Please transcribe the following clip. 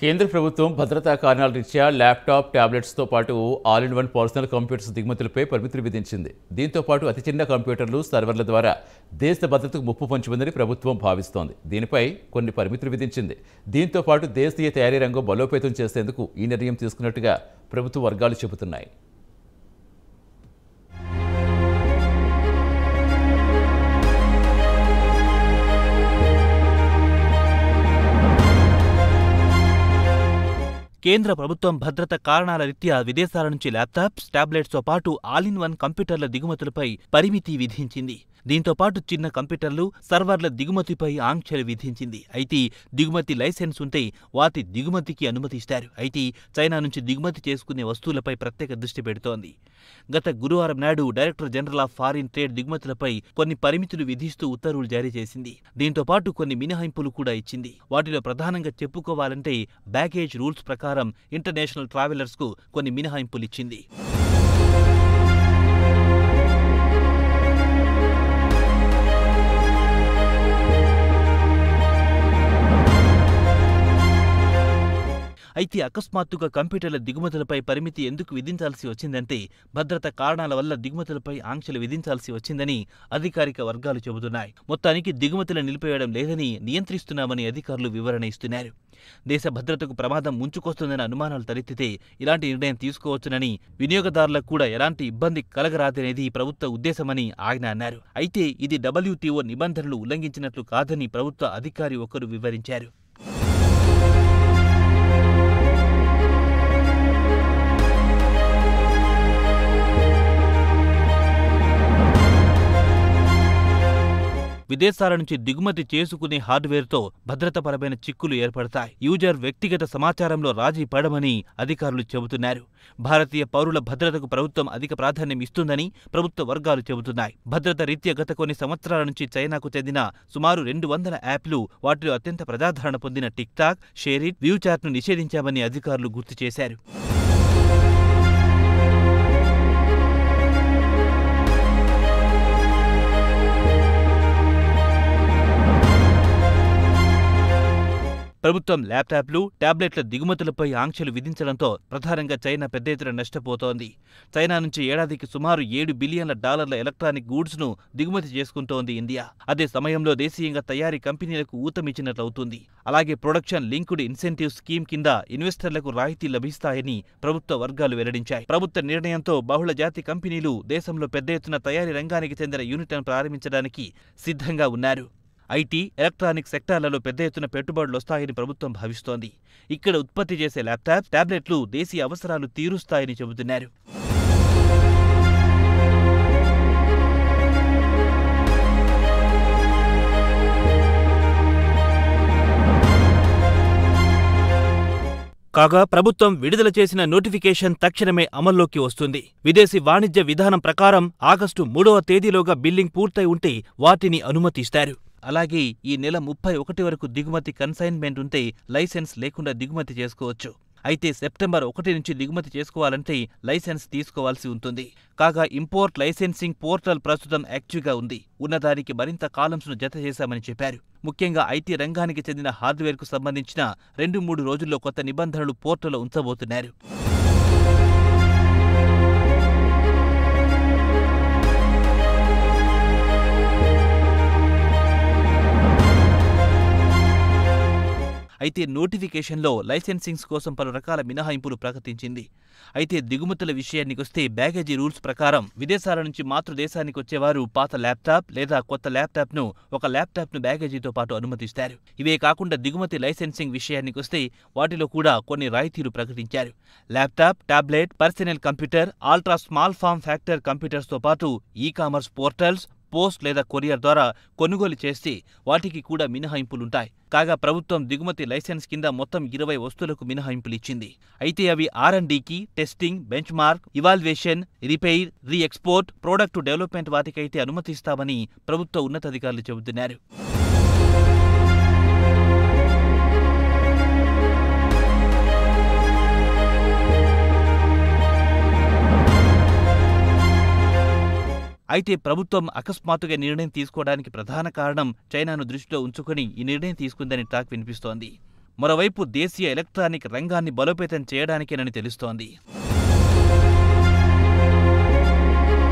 కేంద్ర ప్రభుత్వం భద్రతా కారణాల రీత్యా ల్యాప్టాప్ ట్యాబ్లెట్స్తో పాటు all in one personal computers దిగుమతులపై పరిమితులు విధించింది దీంతో పాటు అతి చిన్న కంప్యూటర్లు సర్వర్ల ద్వారా దేశ భద్రతకు ముప్పు పొంచి ఉందని ప్రభుత్వం భావిస్తోంది దీనిపై కొన్ని పరిమితులు విధించింది దీంతో పాటు దేశీయ తయారీ రంగం బలోపేతం చేసేందుకు ఈ నిర్ణయం తీసుకున్నట్టుగా ప్రభుత్వ వర్గాలు చెబుతున్నాయి కేంద్ర ప్రభుత్వం భద్రత కారణాల రీత్యా విదేశాల నుంచి ల్యాప్టాప్స్ టాబ్లెట్స్తో పాటు ఆల్ ఇన్ వన్ కంప్యూటర్ల దిగుమతులపై పరిమితి విధించింది దీంతో పాటు చిన్న కంప్యూటర్లు సర్వర్ల దిగుమతిపై ఆంక్షలు విధించింది అయితే దిగుమతి లైసెన్స్ ఉంటే వాటి దిగుమతికి అనుమతిస్తారు అయితే చైనా నుంచి దిగుమతి చేసుకునే వస్తువులపై ప్రత్యేక దృష్టి పెడుతోంది గత గురువారం నాడు director general of foreign trade దిగుమతులపై కొన్ని పరిమితులు విధిస్తూ ఉత్తర్వులు జారీ చేసింది దీంతో పాటు కొన్ని మినహాయింపులు కూడా ఇచ్చింది వాటిలో ప్రధానంగా చెప్పుకోవాలంటే బ్యాగేజ్ రూల్స్ ప్రకారం ఇంటర్నేషనల్ ట్రావెలర్స్ కు కొన్ని మినహాయింపులు ఇచ్చింది అయితే అకస్మాత్తుగా కంప్యూటర్ల దిగుమతులపై పరిమితి ఎందుకు విధించాల్సి వచ్చిందంటే భద్రత కారణాల వల్ల దిగుమతులపై ఆంక్షలు విధించాల్సి వచ్చిందని అధికారిక వర్గాలు చెబుతున్నాయి మొత్తానికి దిగుమతులను నిలిపివేయడం లేదని నియంత్రిస్తున్నామని అధికారులు వివరణ ఇస్తున్నారు దేశ భద్రతకు ప్రమాదం ముంచుకొస్తుందన్న అనుమానాలు తలెత్తితే ఇలాంటి నిర్ణయం తీసుకోవచ్చునని వినియోగదారులకు కూడా ఎలాంటి ఇబ్బంది కలగరాదనేది ప్రభుత్వ ఉద్దేశమని ఆయన అన్నారు అయితే ఇది డబ్ల్యూటీఓ నిబంధనలు ఉల్లంఘించినట్లు కాదని ప్రభుత్వ అధికారి ఒకరు వివరించారు విదేశాల నుంచి దిగుమతి చేసుకునే హార్డ్వేర్తో భద్రతాపరమైన చిక్కులు ఏర్పడతాయి యూజర్ వ్యక్తిగత సమాచారంలో రాజీ పడమని అధికారులు చెబుతున్నారు భారతీయ పౌరుల భద్రతకు ప్రభుత్వం అధిక ప్రాధాన్యం ఇస్తుందని ప్రభుత్వ వర్గాలు చెబుతున్నాయి భద్రత రీత్యా గత కొన్ని సంవత్సరాల నుంచి చైనాకు చెందిన సుమారు రెండు వందల యాప్లు వాటిలో అత్యంత ప్రజాదరణ పొందిన టిక్ టాక్ షేరిట్ వ్యూచాట్ను నిషేధించామని అధికారులు గుర్తు చేశారు ప్రభుత్వం ల్యాప్టాప్లు టాబ్లెట్ల దిగుమతులపై ఆంక్షలు విధించడంతో ప్రధానంగా చైనా పెద్ద ఎత్తున నష్టపోతోంది చైనా నుంచి ఏడాదికి సుమారు ఏడు బిలియన్ల డాలర్ల ఎలక్ట్రానిక్ గూడ్స్ ను దిగుమతి చేసుకుంటోంది ఇండియా అదే సమయంలో దేశీయంగా తయారీ కంపెనీలకు ఊతమిచ్చినట్లవుతుంది అలాగే ప్రొడక్షన్ లింక్డ్ ఇన్సెంటివ్ స్కీమ్ కింద ఇన్వెస్టర్లకు రాయితీ లభిస్తాయని ప్రభుత్వ వర్గాలు వెల్లడించాయి ప్రభుత్వ నిర్ణయంతో బహుళ జాతి కంపెనీలు దేశంలో పెద్ద ఎత్తున తయారీ రంగానికి చెందిన యూనిట్లను ప్రారంభించడానికి సిద్ధంగా ఉన్నారు ఐటీ ఎలక్ట్రానిక్ సెక్టార్లలో పెద్ద ఎత్తున పెట్టుబడులు వస్తాయని ప్రభుత్వం భావిస్తోంది ఇక్కడ ఉత్పత్తి చేసే ల్యాప్టాప్ టాబ్లెట్లు దేశీయ అవసరాలు తీరుస్తాయని చెబుతున్నారు కాగా ప్రభుత్వం విడుదల చేసిన నోటిఫికేషన్ తక్షణమే అమల్లోకి వస్తుంది విదేశీ వాణిజ్య విధానం ప్రకారం ఆగస్టు మూడవ తేదీలోగా బిల్లింగ్ పూర్తయి ఉంటే వాటిని అనుమతిస్తారు అలాగే ఈ నెల ముప్పై ఒకటి వరకు దిగుమతి కన్సైన్మెంట్ ఉంటే లైసెన్స్ లేకుండా దిగుమతి చేసుకోవచ్చు అయితే సెప్టెంబర్ ఒకటి నుంచి దిగుమతి చేసుకోవాలంటే లైసెన్స్ తీసుకోవాల్సి ఉంటుంది కాగా ఇంపోర్ట్ లైసెన్సింగ్ పోర్టల్ ప్రస్తుతం యాక్టివ్గా ఉంది ఉన్నదానికి మరింత కాలమ్స్ను జత చేశామని చెప్పారు ముఖ్యంగా ఐటీ రంగానికి చెందిన హార్డ్వేర్కు సంబంధించిన రెండు మూడు రోజుల్లో కొత్త నిబంధనలు పోర్టల్లో ఉంచబోతున్నారు అయితే నోటిఫికేషన్లో లైసెన్సింగ్స్ కోసం పలు రకాల మినహాయింపులు ప్రకటించింది అయితే దిగుమతుల విషయానికొస్తే బ్యాగేజీ రూల్స్ ప్రకారం విదేశాల నుంచి మాతృదేశానికి వచ్చేవారు పాత ల్యాప్టాప్ లేదా కొత్త ల్యాప్టాప్ను ఒక ల్యాప్టాప్ను బ్యాగేజీతో పాటు అనుమతిస్తారు ఇవే కాకుండా దిగుమతి లైసెన్సింగ్ విషయానికొస్తే వాటిలో కూడా కొన్ని రాయితీలు ప్రకటించారు laptop tablet personal computer ultra small form factor కంప్యూటర్స్తో పాటు ఈ కామర్స్ పోర్టల్స్ పోస్ట్ లేదా కొరియర్ ద్వారా కొనుగోలు చేస్తే వాటికి కూడా మినహాయింపులుంటాయి కాగా ప్రభుత్వం దిగుమతి లైసెన్స్ కింద మొత్తం ఇరవై వస్తువులకు మినహాయింపులు ఇచ్చింది అయితే అవి ఆర్ అండ్ డికి testing benchmark evaluation repair re export product development వాటికైతే అనుమతిస్తామని ప్రభుత్వ ఉన్నతాధికారులు చెబుతున్నారు అయితే ప్రభుత్వం అకస్మాత్తుగా నిర్ణయం తీసుకోవడానికి ప్రధాన కారణం చైనాను దృష్టిలో ఉంచుకొని ఈ నిర్ణయం తీసుకుందని టాక్ వినిపిస్తోంది మరోవైపు దేశీయ ఎలక్ట్రానిక్ రంగాన్ని బలోపేతం చేయడానికేనని తెలుస్తోంది